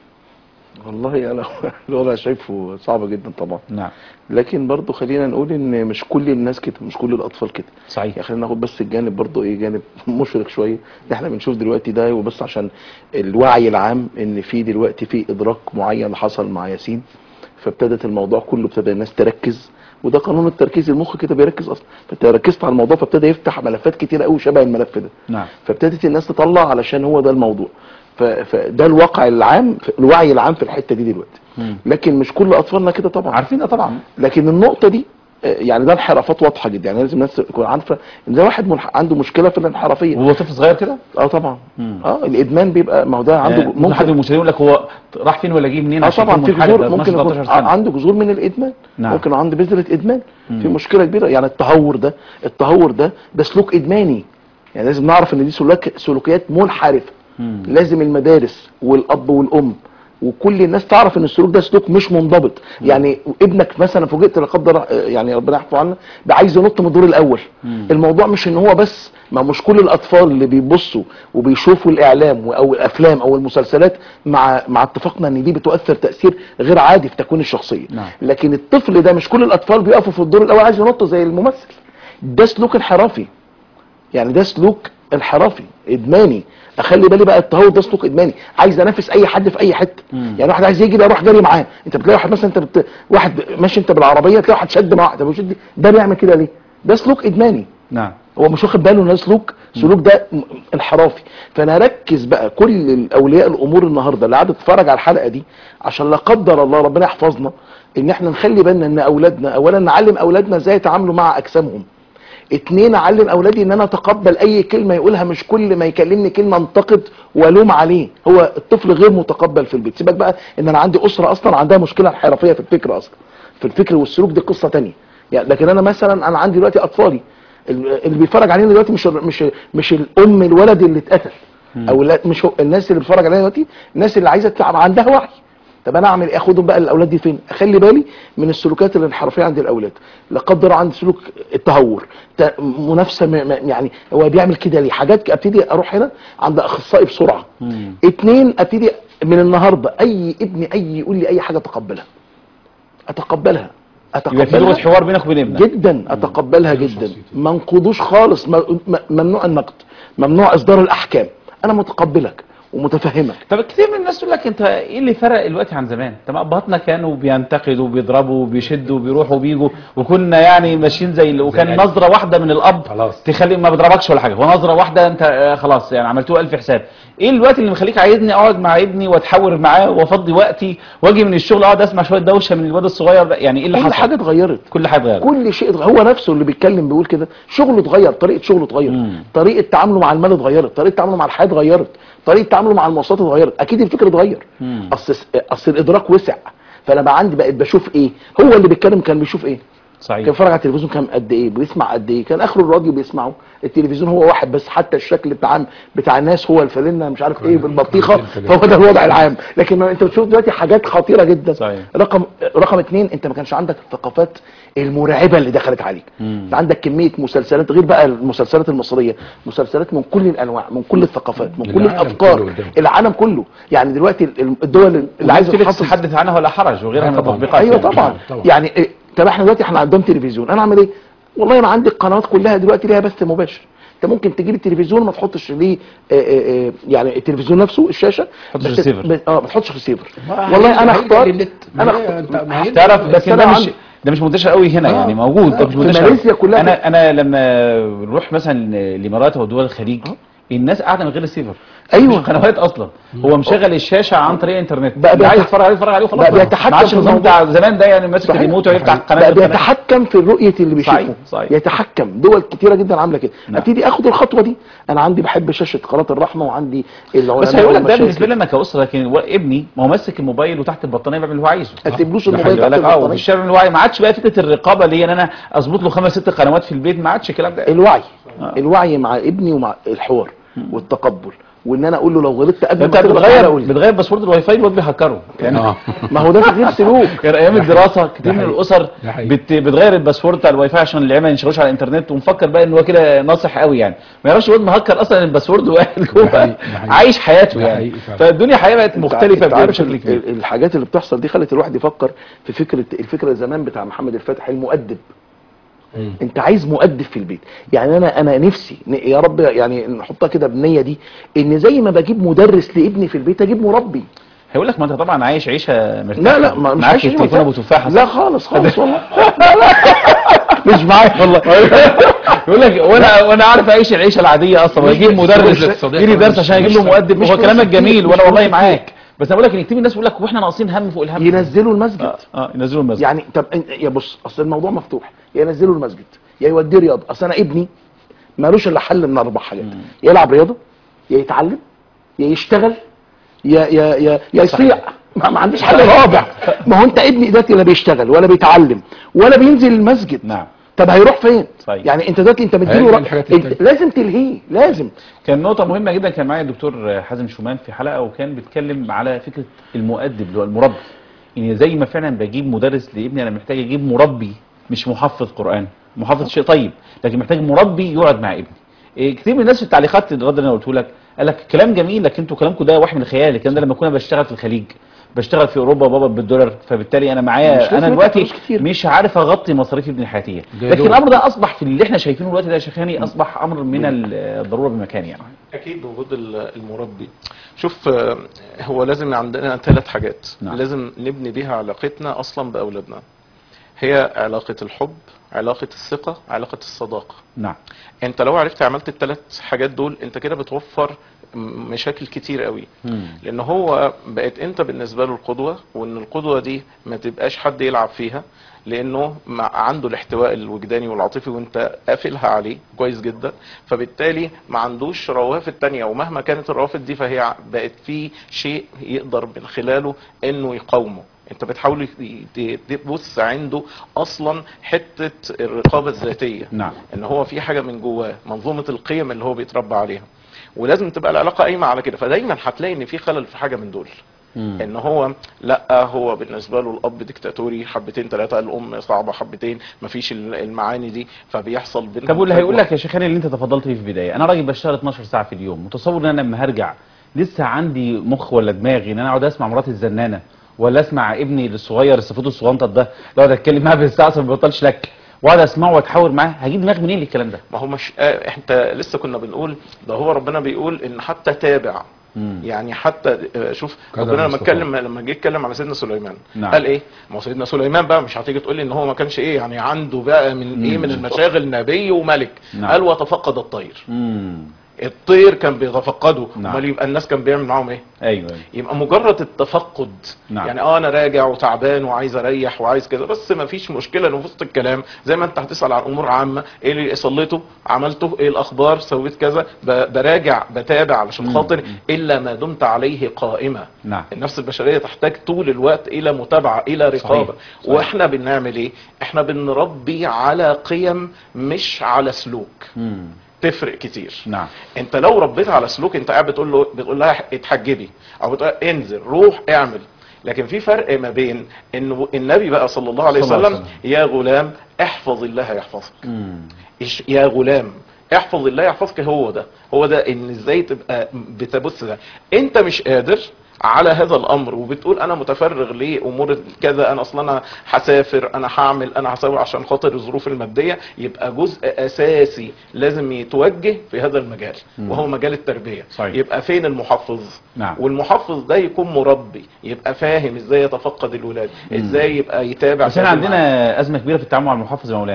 والله انا الوضع شايفه صعب جدا طبعا نعم لكن برضو خلينا نقول ان مش كل الناس كده مش كل الاطفال كده صحيح يعني خلينا ناخد بس الجانب برضو ايه جانب مشرق شويه اللي احنا بنشوف دلوقتي ده وبس عشان الوعي العام ان في دلوقتي في ادراك معين حصل مع ياسين فابتدت الموضوع كله ابتدى الناس تركز وده قانون التركيز المخ كده بيركز اصلا فانت ركزت على الموضوع فابتدى يفتح ملفات كتير قوي شبه الملف ده نعم فابتدت الناس تطلع علشان هو ده الموضوع ف- فده الواقع العام الوعي العام في الحته دي دلوقتي مم. لكن مش كل اطفالنا كده طبعا عارفين ده طبعا لكن النقطه دي آه، يعني ده انحرافات واضحه جدا يعني لازم الناس تكون عارفه ان ده واحد منح... عنده مشكله في الانحرافيه وهو طفل صغير كده اه طبعا مم. اه الادمان بيبقى ما هو ده عنده آه، ممكن حد من ممكن المشاهدين يقول لك هو راح فين ولا جه منين اه عشان طبعا يكون في منحرف؟ جذور ده ممكن 12 يكون 13 سنة. عنده جذور من الادمان نعم. ممكن عنده بذره ادمان مم. في مشكله كبيره يعني التهور ده التهور ده ده سلوك ادماني يعني لازم نعرف ان دي سلوك سلوكيات منحرفه مم. لازم المدارس والاب والام وكل الناس تعرف ان السلوك ده سلوك مش منضبط يعني ابنك مثلا فوجئت لا قدر يعني ربنا يحفظه عنا ده عايز ينط من الدور الاول مم. الموضوع مش ان هو بس ما مش كل الاطفال اللي بيبصوا وبيشوفوا الاعلام او الافلام او المسلسلات مع مع اتفاقنا ان دي بتؤثر تاثير غير عادي في تكوين الشخصيه نعم. لكن الطفل ده مش كل الاطفال بيقفوا في الدور الاول عايز ينط زي الممثل ده سلوك انحرافي يعني ده سلوك انحرافي ادماني اخلي بالي بقى التهور ده سلوك ادماني عايز انافس اي حد في اي حته مم. يعني واحد عايز يجري اروح جري معاه انت بتلاقي واحد مثلا انت بت... واحد ماشي انت بالعربيه تلاقي واحد شد مع واحد طب وشد ده بيعمل كده ليه ده سلوك ادماني نعم هو مش واخد باله ان ده سلوك سلوك ده م- انحرافي فانا اركز بقى كل اولياء الامور النهارده اللي قاعده تتفرج على الحلقه دي عشان لا قدر الله ربنا يحفظنا ان احنا نخلي بالنا ان اولادنا اولا نعلم اولادنا ازاي يتعاملوا مع اجسامهم اتنين اعلم اولادي ان انا اتقبل اي كلمه يقولها مش كل ما يكلمني كلمه انتقد والوم عليه هو الطفل غير متقبل في البيت سيبك بقى ان انا عندي اسره اصلا عندها مشكله انحرافيه في الفكر اصلا في الفكر والسلوك دي قصه تانية يعني لكن انا مثلا انا عندي دلوقتي اطفالي ال- اللي بيتفرج علينا دلوقتي مش مش مش الام الولد اللي اتقتل او لا مش هو الناس اللي بتتفرج علينا دلوقتي الناس اللي عايزه تبقى عندها وعي طب انا اعمل ايه اخدهم بقى الاولاد دي فين اخلي بالي من السلوكات الانحرافيه عند الاولاد لا قدر الله عند سلوك التهور ت- منافسه م- م- يعني هو بيعمل كده ليه حاجات ابتدي اروح هنا عند اخصائي بسرعه مم. اتنين ابتدي من النهارده اي ابني اي يقول لي اي حاجه اتقبلها اتقبلها يبقى في لغه اتقبلها حوار بينك وبين ابنك جدا اتقبلها جدا ما انقضوش خالص م- م- ممنوع النقد ممنوع اصدار الاحكام انا متقبلك ومتفهمك طب كتير من الناس تقول لك انت ايه اللي فرق دلوقتي عن زمان؟ طب ابهاتنا كانوا بينتقدوا وبيضربوا وبيشدوا وبيروحوا وبيجوا وكنا يعني ماشيين زي اللي وكان القلب. نظره واحده من الاب خلاص. تخلي ما بيضربكش ولا حاجه هو نظره واحده انت آه، خلاص يعني عملتوه الف حساب ايه الوقت اللي مخليك عايزني اقعد مع ابني واتحاور معاه وافضي وقتي واجي من الشغل اقعد اسمع شويه دوشه من الواد الصغير ده يعني ايه اللي كل حصل؟ حاجه اتغيرت كل حاجه اتغيرت كل شيء اتغير. هو نفسه اللي بيتكلم بيقول كده شغله اتغير طريقه شغله اتغير مم. طريقه تعامله مع المال اتغيرت طريقه تعامله مع الحياه اتغيرت طريقه تعامله مع المواصلات اتغيرت اكيد الفكر اتغير مم. اصل اصل الادراك وسع فانا بقى عندي بقيت بشوف ايه هو اللي بيتكلم كان بيشوف ايه كان صحيح بيتفرج على التلفزيون كان قد ايه بيسمع قد ايه كان اخره الراديو بيسمعه التلفزيون هو واحد بس حتى الشكل بتاع بتاع الناس هو الفانلة مش عارف ايه بالبطيخه فهو ده الوضع العام لكن ما انت بتشوف دلوقتي حاجات خطيره جدا صحيح. رقم رقم اتنين انت ما كانش عندك الثقافات المرعبه اللي دخلت عليك مم. انت عندك كميه مسلسلات غير بقى المسلسلات المصريه مسلسلات من كل الانواع من كل الثقافات من كل العالم الافكار كله قدامك. العالم كله يعني دلوقتي ال- الدول اللي عايزه نتفليكس تحافظ تحدث عنها ولا حرج وغيرها آه من طبعاً. التطبيقات ايوه يعني. طبعا طبعاً. يعني إيه، طب احنا دلوقتي احنا قدام تلفزيون انا اعمل ايه والله انا عندي القنوات كلها دلوقتي ليها بث مباشر انت ممكن تجيب التلفزيون ما تحطش ليه آه، آه، آه، يعني التلفزيون نفسه الشاشه تحطش بس- ريسيفر. ب- اه ما تحطش ريسيفر ما والله انا هيجي- اختار هيجي للنت. ما انا هي- اختار أنت- ما هي- تعرف بس بس أنا ده مش عندي- ده مش منتشر قوي هنا آه. يعني موجود ده مش في منتشر ماليزيا كلها انا انا لما نروح مثلا الامارات او دول الخليج الناس قاعده من غير السيفر أيوة. مش قنوات اصلا هو مشغل الشاشه عن طريق الانترنت بقى اللي عايز بيتح- يتفرج عليه يتفرج عليه وخلاص بقى بقى. بيتحكم ما عادش في النظام الموضوع. بتاع زمان ده يعني ماسك صحيح. الريموت ويفتح بقى قناه القناة. بيتحكم في الرؤية اللي بيشوفه صحيح، صحيح. يتحكم دول كتيرة جدا عاملة كده نعم. ابتدي اخد الخطوة دي انا عندي بحب شاشة قناة الرحمة وعندي العلماء بس هيقول لك ده والمشايخ. بالنسبه لنا كاسره لكن هو ابني ما هو ماسك الموبايل وتحت البطانيه بيعمل اللي هو عايزه ما تسيبلوش ده الموبايل خلي تحت بالك اه وفي البطانية. الشارع الوعي ما عادش بقى فكره الرقابه اللي هي ان انا اظبط له خمس ست قنوات في البيت ما عادش الكلام ده الوعي آه. الوعي مع ابني ومع الحوار والتقبل وان انا اقول له لو غلطت قبل انت ما تغلط تعالى بتغير قول لي. بتغير باسورد الواي فاي الواد بيهكره يعني اه ما هو ده تغيير سلوك كان ايام الدراسه كتير من حقيقي. الاسر ده حقيقي. بت... بتغير الباسورد بتاع الواي فاي عشان العيال ما ينشروش على الانترنت ومفكر بقى ان هو كده ناصح قوي يعني ما يعرفش الواد مهكر اصلا الباسورد وقاعد جوه حقيقي، ده حقيقي. عايش حياته ده يعني حقيقي فعلا. فالدنيا حقيقه بقت انت مختلفه عارف بشكل ال- كبير ال- الحاجات اللي بتحصل دي خلت الواحد يفكر في فكره الفكره زمان بتاع محمد الفاتح المؤدب مم. انت عايز مؤدب في البيت يعني انا انا نفسي ن- يا رب يعني نحطها كده بالنيه دي ان زي ما بجيب مدرس لابني في البيت اجيب مربي هيقول لك ما انت طبعا عايش عيشه مرتاحه لا لا ما مش معاك عايش التليفون مرتاح. ابو تفاحه لا خالص خالص والله مش معايا والله يقول لك وانا وانا عارف اعيش العيشه العاديه اصلا مش واجيب بس- مدرس مش صديق يديني ولا درس مش- عشان اجيب مش له مؤدب مش هو فلوس كلامك كتير، جميل مش وانا والله فلوس معاك بس انا بقول لك ان كتير من الناس بيقول لك واحنا ناقصين هم فوق الهم ينزلوا المسجد اه اه ينزلوا المسجد يعني طب إن- يا بص اصل الموضوع مفتوح يا ينزلوا المسجد يا يوديه رياضه اصل انا ابني مالوش الا حل من اربع حاجات يا يلعب رياضه يا يتعلم يا يشتغل يا يا يا يا يصيع ما, ما عنديش حل رابع ما هو انت ابني دلوقتي لا بيشتغل ولا بيتعلم ولا بينزل المسجد نعم طب هيروح فين صحيح. يعني انت دلوقتي انت مديله هيعمل رأ... الحاجات انت التانية. لازم تلهيه لازم كان نقطة مهمة جدا كان معايا الدكتور حازم شومان في حلقة وكان بيتكلم على فكرة المؤدب اللي هو المربي ان زي ما فعلا بجيب مدرس لابني انا محتاج اجيب مربي مش محفظ قرآن محفظ شيء طيب لكن محتاج مربي يقعد مع ابني إيه كتير من الناس في التعليقات الرد اللي انا قلته لك قال لك كلام جميل لكن انتوا كلامكم ده وحي من الخيال الكلام ده لما كنا بشتغل في الخليج بشتغل في اوروبا بابا بالدولار فبالتالي انا مش معايا لازم انا يدفع دلوقتي فلوس كتير. مش عارف اغطي مصاريف ابني الحياتيه ده لكن دول. الامر ده اصبح في اللي احنا شايفينه دلوقتي ده يا شيخاني اصبح امر من الضروره بمكان يعني اكيد وجود ال- المربي شوف آه، هو لازم عندنا ثلاث حاجات نعم. لازم نبني بيها علاقتنا اصلا باولادنا هي علاقه الحب علاقه الثقه علاقه الصداقه نعم انت لو عرفت عملت الثلاث حاجات دول انت كده بتوفر م- مشاكل كتير قوي مم. لان هو بقت انت بالنسبه له القدوه وان القدوه دي ما تبقاش حد يلعب فيها لانه مع عنده الاحتواء الوجداني والعاطفي وانت قافلها عليه كويس جدا فبالتالي ما عندوش روافد تانية ومهما كانت الروافد دي فهي ع- بقت في شيء يقدر من خلاله انه يقاومه انت بتحاول ي- ت- تبص عنده اصلا حته الرقابه الذاتيه نعم ان هو في حاجه من جواه منظومه القيم اللي هو بيتربى عليها ولازم تبقى العلاقه قايمه على كده فدايما هتلاقي ان في خلل في حاجه من دول مم. ان هو لا هو بالنسبه له الاب ديكتاتوري حبتين ثلاثه الام صعبه حبتين مفيش ال- المعاني دي فبيحصل بينهم طب واللي هيقول فجوة. لك يا شيخاني اللي انت تفضلت فيه في البدايه انا راجل بشتغل 12 ساعه في اليوم متصور ان انا لما هرجع لسه عندي مخ ولا دماغي ان انا اقعد اسمع مراتي الزنانه ولا اسمع ابني الصغير الصفوت الصغنطط ده اللي اقعد اتكلم معاه بالساعه أصلاً ما بيبطلش لك واقعد اسمعه واتحاور معاه هجيب دماغ منين للكلام ده ما هو مش آه انت لسه كنا بنقول ده هو ربنا بيقول ان حتى تابع مم. يعني حتى آه، شوف قدر ربنا لما المصطفى. اتكلم لما جه يتكلم على سيدنا سليمان نعم. قال ايه ما هو سيدنا سليمان بقى مش هتيجي تقول لي ان هو ما كانش ايه يعني عنده بقى من ايه مم. من المشاغل نبي وملك نعم. قال وتفقد الطير امم الطير كان بيتفقده نعم. امال يبقى الناس كان بيعمل معاهم ايه ايوه أيوة. يبقى مجرد التفقد نعم. يعني اه انا راجع وتعبان وعايز اريح وعايز كده بس ما فيش مشكله ان في وسط الكلام زي ما انت هتسال عن امور عامه ايه اللي صليته عملته ايه الاخبار سويت كذا ب- براجع بتابع علشان مم. خاطر الا ما دمت عليه قائمه نعم النفس البشريه تحتاج طول الوقت الى متابعه الى رقابه صحيح. صحيح. واحنا بنعمل ايه احنا بنربي على قيم مش على سلوك امم تفرق كتير نعم انت لو ربيت على سلوك انت قاعد بتقول له بتقول لها اتحجبي او بتقول لها انزل روح اعمل لكن في فرق ما بين انه النبي بقى صلى الله عليه صلى الله وسلم عليه يا غلام احفظ الله يحفظك امم إيش- يا غلام احفظ الله يحفظك هو ده هو ده ان ازاي تبقى بتبص ده انت مش قادر على هذا الامر وبتقول انا متفرغ لامور كذا انا اصلا انا هسافر انا هعمل انا هسوي عشان خاطر الظروف الماديه يبقى جزء اساسي لازم يتوجه في هذا المجال مم. وهو مجال التربيه صحيح. يبقى فين المحفظ نعم. والمحفظ ده يكون مربي يبقى فاهم ازاي يتفقد الولاد مم. ازاي يبقى يتابع بس احنا كذا معاه. عندنا ازمه كبيره في التعامل مع المحفظ يا مولانا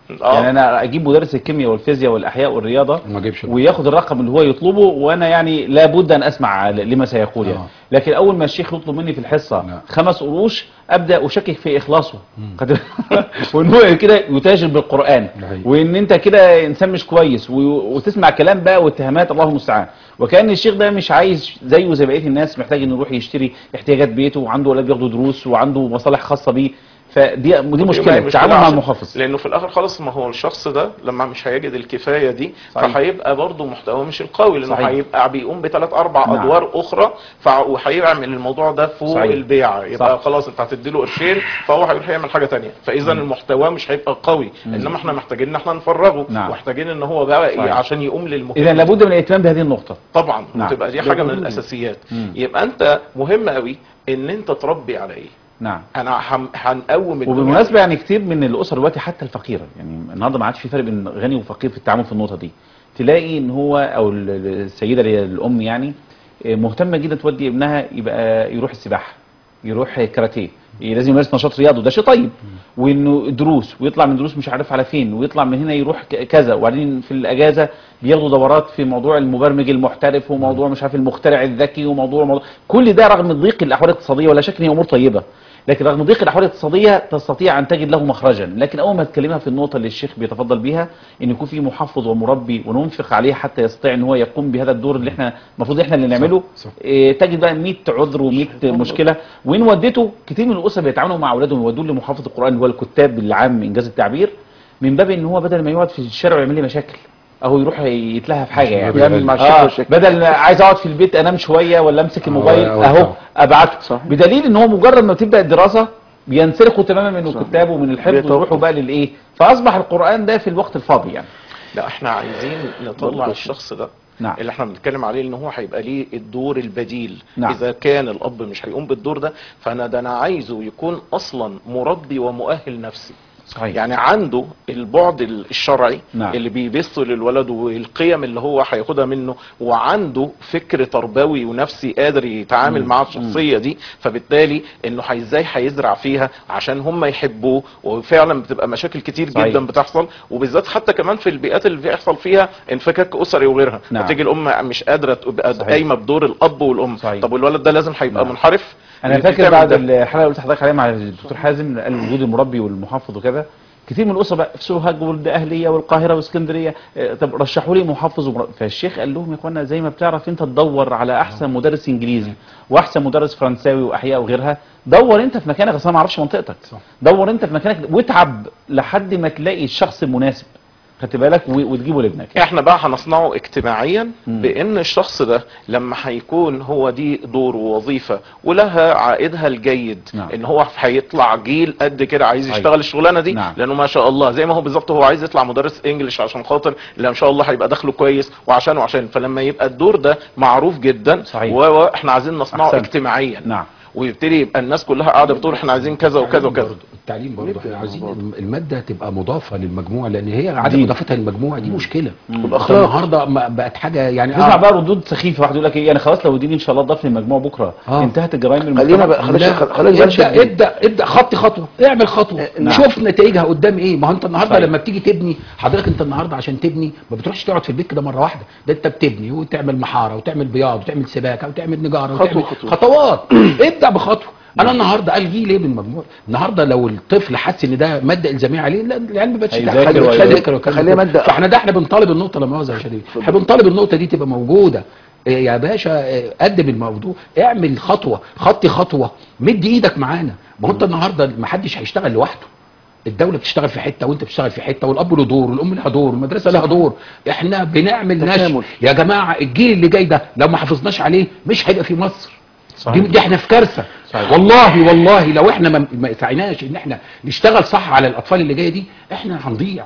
آه. يعني انا اجيب مدرس الكيمياء والفيزياء والاحياء والرياضه ما اجيبش وياخد الرقم اللي هو يطلبه وانا يعني لابد ان اسمع لما سيقول يعني آه. لكن اول ما الشيخ يطلب مني في الحصه لا. خمس قروش ابدا اشكك في اخلاصه قد- وان هو كده يتاجر بالقران ده حقيقي. وان انت كده انسان مش كويس و- وتسمع كلام بقى واتهامات الله المستعان وكان الشيخ ده مش عايز زيه زي بقيه الناس محتاج انه يروح يشتري احتياجات بيته وعنده اولاد بياخدوا دروس وعنده مصالح خاصه بيه فدي دي مشكله يبقى التعامل مع عشان- المحافظ لانه في الاخر خالص ما هو الشخص ده لما مش هيجد الكفايه دي صحيح. فهيبقى برضه محتواه مش القوي لانه صحيح. هيبقى بيقوم بثلاث اربع نعم. ادوار اخرى فع- وهيعمل الموضوع ده فوق صحيح. البيعه يبقى صح. خلاص انت هتدي له قرشين فهو هيروح يعمل حاجه تانية فاذا المحتوى مش هيبقى قوي انما احنا محتاجين ان احنا نفرغه نعم. ومحتاجين ان هو بقى ايه صحيح. عشان يقوم للمهم اذا لابد من الاهتمام بهذه النقطه طبعا نعم. وتبقى دي ده حاجه من ضروري. الاساسيات مم. يبقى انت مهم قوي ان انت تربي على ايه نعم انا هن- هنقوم الدنيا وبالمناسبه يعني كتير من الاسر دلوقتي حتى الفقيره يعني النهارده ما عادش في فرق بين غني وفقير في التعامل في النقطه دي تلاقي ان هو او ال- ال- السيده اللي هي الام يعني آه، مهتمه جدا تودي ابنها يبقى يروح السباحه يروح كاراتيه لازم يمارس نشاط رياضي وده شيء طيب وانه دروس ويطلع من دروس مش عارف على فين ويطلع من هنا يروح ك- كذا وبعدين في الاجازه بياخدوا دورات في موضوع المبرمج المحترف وموضوع مش عارف المخترع الذكي وموضوع, موضوع كل ده رغم ضيق الاحوال الاقتصاديه ولا شك ان هي امور طيبه لكن رغم ضيق الاحوال الاقتصاديه تستطيع ان تجد له مخرجا لكن اول ما تكلمها في النقطه اللي الشيخ بيتفضل بيها ان يكون في محفظ ومربي وننفق عليه حتى يستطيع ان هو يقوم بهذا الدور اللي احنا المفروض احنا اللي نعمله صح. إيه تجد بقى 100 عذر و100 مشكله وان وديته كتير من الاسر بيتعاملوا مع اولادهم يودوه لمحافظ القران اللي هو الكتاب العام انجاز التعبير من باب ان هو بدل ما يقعد في الشارع ويعمل لي مشاكل اهو يروح يتلهى في حاجه يعني يعمل مع الشيخ آه مشاكل. بدل عايز اقعد في البيت انام شويه ولا امسك الموبايل آه، اهو صح. ابعته صح. بدليل ان هو مجرد ما تبدا الدراسه بينسلخوا تماما من صح. الكتاب ومن الحفظ بيتوقف. ويروحوا بقى للايه فاصبح القران ده في الوقت الفاضي يعني لا احنا عايزين نطلع الشخص ده نعم. اللي احنا بنتكلم عليه ان هو هيبقى ليه الدور البديل نعم. اذا كان الاب مش هيقوم بالدور ده فانا ده انا عايزه يكون اصلا مربي ومؤهل نفسي صحيح يعني عنده البعد الشرعي نعم. اللي بيبثه للولد والقيم اللي هو هياخدها منه وعنده فكر تربوي ونفسي قادر يتعامل مع الشخصيه دي فبالتالي انه هي- ازاي هيزرع فيها عشان هم يحبوه وفعلا بتبقى مشاكل كتير صحيح. جدا بتحصل وبالذات حتى كمان في البيئات اللي بيحصل فيها انفكاك اسري وغيرها نعم. فتيجي الام مش قادره تبقى صحيح. قايمه بدور الاب والام صحيح. طب والولد ده لازم هيبقى نعم. منحرف انا اللي فاكر بتعمل بعد ده. الحلقه اللي قلت لحضرتك عليها مع الدكتور حازم قال وجود المربي والمحفظ وكذا كتير من الاسر بقى في سوهاج والاهليه والقاهره واسكندريه آه، طب رشحوا لي محفظ ومر... فالشيخ قال لهم يا اخوانا زي ما بتعرف انت تدور على احسن مدرس انجليزي واحسن مدرس فرنساوي واحياء وغيرها دور انت في مكانك اصل انا ما اعرفش منطقتك صح. دور انت في مكانك واتعب لحد ما تلاقي الشخص المناسب خدت بالك و... وتجيبه لابنك احنا بقى هنصنعه اجتماعيا مم. بان الشخص ده لما هيكون هو دي دور ووظيفه ولها عائدها الجيد نعم. ان هو هيطلع جيل قد كده عايز صحيح. يشتغل الشغلانه دي نعم. لانه ما شاء الله زي ما هو بالظبط هو عايز يطلع مدرس انجليش عشان خاطر لا ان شاء الله هيبقى دخله كويس وعشان وعشان فلما يبقى الدور ده معروف جدا صحيح. و- واحنا عايزين نصنعه أحسنت. اجتماعيا نعم ويبتدي يبقى الناس كلها قاعده بتقول احنا عايزين كذا وكذا وكذا برضه. التعليم برضه نبدأ احنا عايزين برضه. الم- الماده تبقى مضافه للمجموع لان هي عدم دين. اضافتها للمجموع دي مشكله والأخلاق. النهارده ما- بقت حاجه يعني تسمع آه. بقى ردود سخيفه واحد يقول لك ايه يعني خلاص لو الدين ان شاء الله ضاف لي المجموع بكره آه. انتهت الجرائم خلينا المجتمع بقى خلاص لا، خلاص بلاش ابدا الدين. ابدا ابدا خط خطوه اعمل خطوه نعم. شوف نتائجها قدام ايه ما هو انت النهارده صحيح. لما بتيجي تبني حضرتك انت النهارده عشان تبني ما بتروحش تقعد في البيت كده مره واحده ده انت بتبني وتعمل محاره وتعمل بياض وتعمل سباكه وتعمل نجاره خطوة وتعمل خطوة. خطوات ابدا بخطوه انا النهارده الغيه ليه من مجموع النهارده لو الطفل حس ان ده ماده الزاميه عليه لا العيال ما بقتش هيذاكر تحفظ، مش ويذاكر. هيذاكر والكلام خليها ده. مادة. فاحنا ده احنا بنطالب النقطه لا مؤاخذه يا شديد احنا بنطالب النقطه دي تبقى موجوده إيه يا باشا إيه، قدم الموضوع اعمل خطوه خطي خطوه مد ايدك معانا ما هو انت النهارده ما حدش هيشتغل لوحده الدوله بتشتغل في حته وانت بتشتغل في حته والاب له دور والام لها دور والمدرسه لها دور احنا بنعمل تكامل. نشر يا جماعه الجيل اللي جاي ده لو ما حافظناش عليه مش هيبقى في مصر صحيح. دي, دي احنا في كارثه صحيح. والله والله لو احنا ما, ما سعيناش ان احنا نشتغل صح على الاطفال اللي جايه دي احنا هنضيع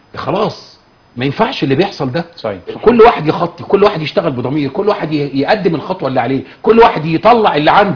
خلاص ما ينفعش اللي بيحصل ده صحيح كل واحد يخطي كل واحد يشتغل بضمير كل واحد ي- يقدم الخطوه اللي عليه كل واحد يطلع اللي عنده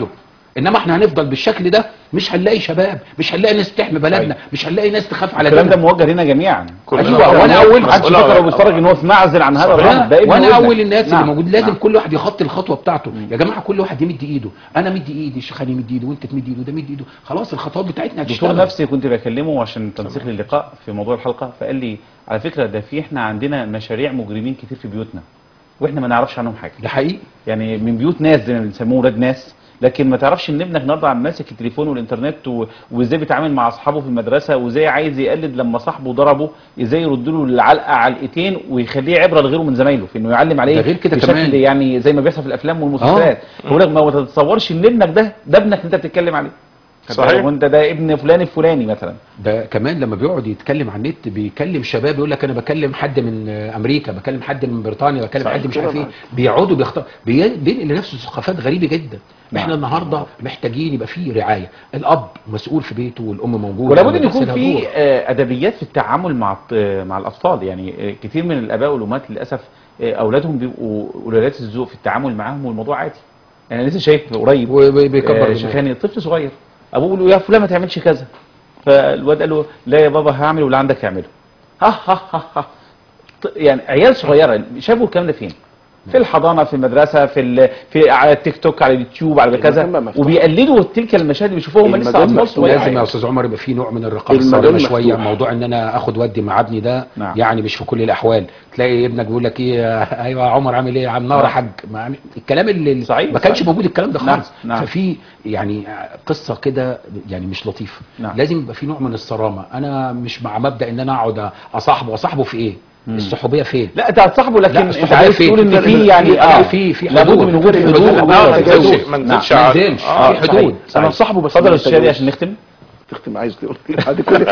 انما احنا هنفضل بالشكل ده مش هنلاقي شباب مش هنلاقي ناس تحمي بلدنا صحيح. مش هنلاقي ناس تخاف على الكلام ده بلدنا موجه لنا جميعا كلنا أيوة، طبعاً. وانا اول مسؤول محدش فكر على- لو بيتفرج ان هو في معزل عن هذا الامر ده ابن وانا وابنك. اول الناس نعم. اللي موجود لازم نعم. كل واحد يخطي الخطوه بتاعته يا جماعه كل واحد يمد ايده انا مد ايدي الشيخ علي يمد ايده وانت تمد ايده وده يمد ايده خلاص الخطوات بتاعتنا دكتور هتشتغل نفسي كنت بكلمه عشان تنسيق للقاء في موضوع الحلقه فقال لي على فكره ده في احنا عندنا مشاريع مجرمين كتير في بيوتنا واحنا ما نعرفش عنهم حاجه ده حقيقي يعني من بيوت ناس زي ما بنسموه ولاد ناس لكن ما تعرفش ان ابنك النهارده عم ماسك التليفون والانترنت و... وازاي بيتعامل مع اصحابه في المدرسه وازاي عايز يقلد لما صاحبه ضربه ازاي يرد له العلقه علقتين ويخليه عبره لغيره من زمايله في انه يعلم عليه ده غير كده بشكل كمان. يعني زي ما بيحصل في الافلام والمسلسلات بقول لك ما تتصورش ان ابنك ده ده ابنك اللي انت بتتكلم عليه صحيح. وانت ده ابن فلان الفلاني مثلا ده كمان لما بيقعد يتكلم على النت بيكلم شباب يقول لك انا بكلم حد من آه، امريكا بكلم حد من بريطانيا بكلم صحيح حد مش كده عارف ايه معاك. بيقعدوا بيختار بي- بينقل لنفسه ثقافات غريبه جدا نعم. احنا النهارده محتاجين يبقى فيه رعايه الاب مسؤول في بيته والام موجوده ولابد ان والمدرسة يكون لها في دور. آه، ادبيات في التعامل مع الط- مع الاطفال يعني آه، كتير من الاباء والامهات للاسف آه، اولادهم بيبقوا قلالات الذوق في التعامل معاهم والموضوع عادي يعني لسه شايف قريب وبيكبر آه، دماغه. شيخاني طفل صغير ابوه بيقول له يا فلان ما تعملش كذا فالواد قال له لا يا بابا هعمل واللي عندك اعمله ها ها ها ها ط- يعني عيال صغيره شافوا الكلام ده فين؟ في الحضانه في المدرسه في ال... في على التيك توك على اليوتيوب على كذا المجال مفتوح. وبيقلدوا تلك المشاهد اللي بيشوفوها هم لسه المجال اطفال مفتوح. صغيرين لازم يا استاذ عمر يبقى في نوع من الرقابه المجال الصارمه شويه مفتوح. موضوع ان انا اخد ودي مع ابني ده نعم. يعني مش في كل الاحوال تلاقي ابنك بيقول لك ايه يا- ايوه يا عمر عامل ايه يا عم نار يا نعم. حاج ما يعني الكلام اللي صحيح، ما كانش صحيح. موجود الكلام ده نعم، خالص نعم. ففي يعني قصه كده يعني مش لطيفه نعم. لازم يبقى في نوع من الصرامه انا مش مع مبدا ان انا اقعد اصاحبه اصاحبه في ايه الصحوبيه فين لا انت هتصاحبه لكن لا، انت الصحوبية عايز فين؟ تقول ان في- في في- يعني في- اه في- في لابد حدود. من وجود في حدود حدود. وحدود آه، ما وتجاوز. نزلش ما نعم. نزلش ما على- نزلش. آه، في حدود. انا بصاحبه بس اتفضل ما يا استاذ شادي يتجوزش. عشان نختم تختم عايز تقول إيه؟ بعد كل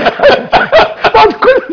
بعد كل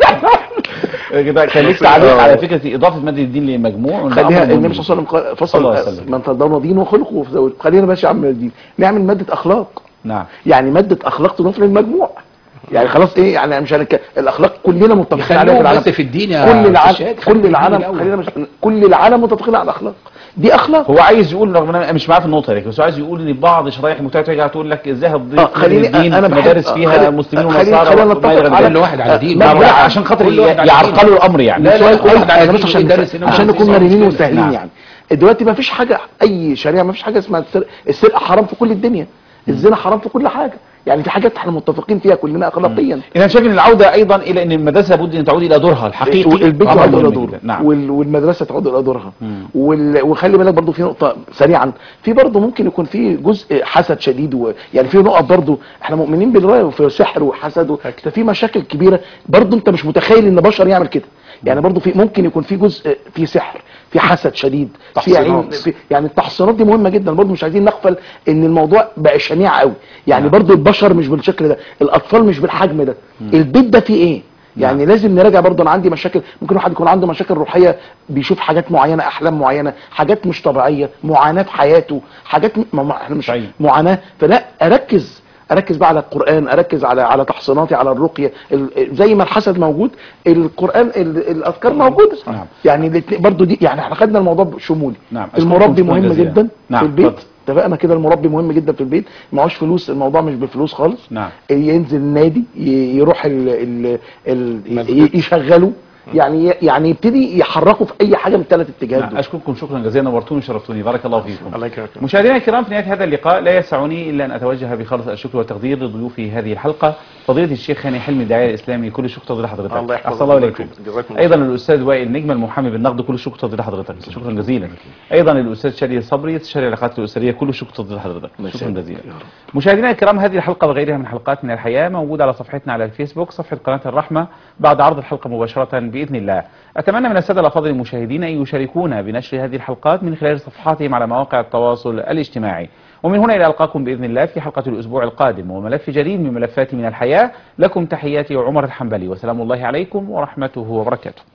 كده كان لسه عليك على فكره اضافه ماده الدين لمجموع وإن خليها أمر مهم. النبي صلى الله عليه وسلم قال- صلى الله عليه فصل وسلم. من ترضون دينه وخلقه فزوج خلينا باشا يا عم الدين نعمل ماده اخلاق نعم يعني ماده اخلاق تضاف للمجموع يعني خلاص ايه يعني مش هنك... الاخلاق كلنا متفقين عليها في يخلوهم العالم بس في الدين يا كل العالم شاد، كل خليهم العالم الأول. خلينا مش... كل العالم متفقين على الاخلاق دي اخلاق هو عايز يقول رغم ان انا مش معاه في النقطه دي بس هو عايز يقول ان بعض شرايح المجتمع ترجع تقول لك ازاي هتضيف اه خليني الدين انا في بحب مدارس آه، فيها خلي- مسلمين خليني- ونصارى خلينا وما نتفق إلى على ذلك. كل واحد على دين. ما لا، بقول لا، عشان خاطر كل واحد على يعرقلوا الامر يعني لا، لا، سؤال كل واحد كويس على انا بس دين عشان ويدرس إنه عشان عايز نكون يسمع مرنين كده. وسهلين نعم. يعني دلوقتي ما فيش حاجه اي شريعه ما فيش حاجه اسمها السرقه السرقه حرام في كل الدنيا الزنا حرام في كل حاجه يعني في حاجات احنا متفقين فيها كلنا اخلاقيا انا شايف ان العوده ايضا الى ان المدرسه لابد ان تعود الى دورها الحقيقي والبيت أمر يعود مهم الى جدا. دوره نعم وال- والمدرسه تعود الى دورها وال- وخلي بالك برضو في نقطه سريعا في برضو ممكن يكون في جزء حسد شديد و... يعني في نقط برضو احنا مؤمنين بالرأي وفي سحر وحسد و... ففي مشاكل كبيره برضو انت مش متخيل ان بشر يعمل كده يعني برضو في ممكن يكون في جزء في سحر في حسد شديد في عين تحصينات. في يعني التحصينات دي مهمه جدا برضو مش عايزين نغفل ان الموضوع بقى شنيع قوي يعني نعم. برضو البشر مش بالشكل ده الاطفال مش بالحجم ده البيت ده فيه ايه يعني لازم نراجع برضه انا عندي مشاكل ممكن واحد يكون عنده مشاكل روحيه بيشوف حاجات معينه احلام معينه حاجات مش طبيعيه معاناه في حياته حاجات م... ما ما- احنا مش صحيح. معاناه فلا اركز اركز بقى على القران اركز على على تحصيناتي على الرقيه ال... زي ما الحسد موجود القران ال... الاذكار موجوده نعم. يعني الاتنين برضه دي يعني احنا خدنا الموضوع شمولي نعم. أشكركم المربي شكراً مهم جزيلاً. جدا نعم. في البيت اتفضل. اتفقنا كده المربي مهم جدا في البيت معهوش فلوس الموضوع مش بفلوس خالص نعم. ينزل النادي ي- يروح ال ال ال مسجد. ي- يشغله يعني يعني يبتدي يحركه في اي حاجه من الثلاث اتجاهات نعم. دول اشكركم شكرا جزيلا نورتوني وشرفتوني بارك الله فيكم الله يكرمك مشاهدينا الكرام في نهايه هذا اللقاء لا يسعني الا ان اتوجه بخالص الشكر والتقدير لضيوفي هذه الحلقه فضيله الشيخ هاني حلمي الداعيه الاسلامي كل الشكر تقدير لحضرتك الله يحفظك. احسن الله الله اليكم يكرمك. جزاكم الله ايضا الاستاذ وائل نجم المحامي بالنقد كل الشكر تقدير لحضرتك شكرا جزيلا ايضا الاستاذ شادي صبري استشاري العلاقات الاسريه كل الشكر تقدير لحضرتك شكرا جزيلا مشاهدينا الكرام هذه الحلقه وغيرها من حلقات من الحياه موجوده على صفحتنا على الفيسبوك صفحه قناه الرحمه بعد عرض الحلقه مباشره باذن الله اتمنى من الساده الافاضل المشاهدين ان يشاركونا بنشر هذه الحلقات من خلال صفحاتهم على مواقع التواصل الاجتماعي ومن هنا الى القاكم باذن الله في حلقه الاسبوع القادم وملف جديد من ملفات من الحياه لكم تحياتي عمر الحنبلي وسلام الله عليكم ورحمته وبركاته